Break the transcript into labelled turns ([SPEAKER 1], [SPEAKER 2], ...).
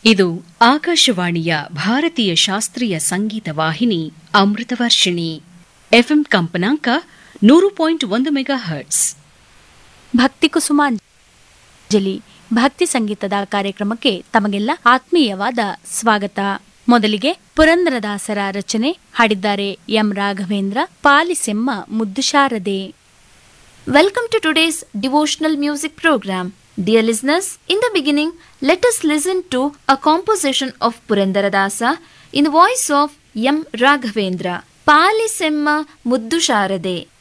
[SPEAKER 1] ಇದು ಆಕಾಶವಾಣಿಯ ಭಾರತೀಯ ಶಾಸ್ತ್ರೀಯ ಸಂಗೀತ ವಾಹಿನಿ ಅಮೃತವರ್ಷಿಣಿ ಎಫ್ಎಂ ಕಂಪನಾಂಕ ನೂರು ಪಾಯಿಂಟ್ ಒಂದು ಮೆಗಾ ಹರ್ಟ್ಸ್
[SPEAKER 2] ಭಕ್ತಿ ಕುಸುಮಾಂಜಲಿ ಭಕ್ತಿ ಸಂಗೀತದ ಕಾರ್ಯಕ್ರಮಕ್ಕೆ ತಮಗೆಲ್ಲ ಆತ್ಮೀಯವಾದ ಸ್ವಾಗತ ಮೊದಲಿಗೆ ಪುರಂದರದಾಸರ ರಚನೆ ಹಾಡಿದ್ದಾರೆ ಎಂ ರಾಘವೇಂದ್ರ ಪಾಲಿಸೆಮ್ಮ ಮುದ್ದು ಶಾರದೆ
[SPEAKER 3] Welcome to today's devotional music program. Dear listeners, in the beginning, let us listen to a composition of Purandaradasa in the voice of M. Raghavendra. Palisemma Muddu Sharade.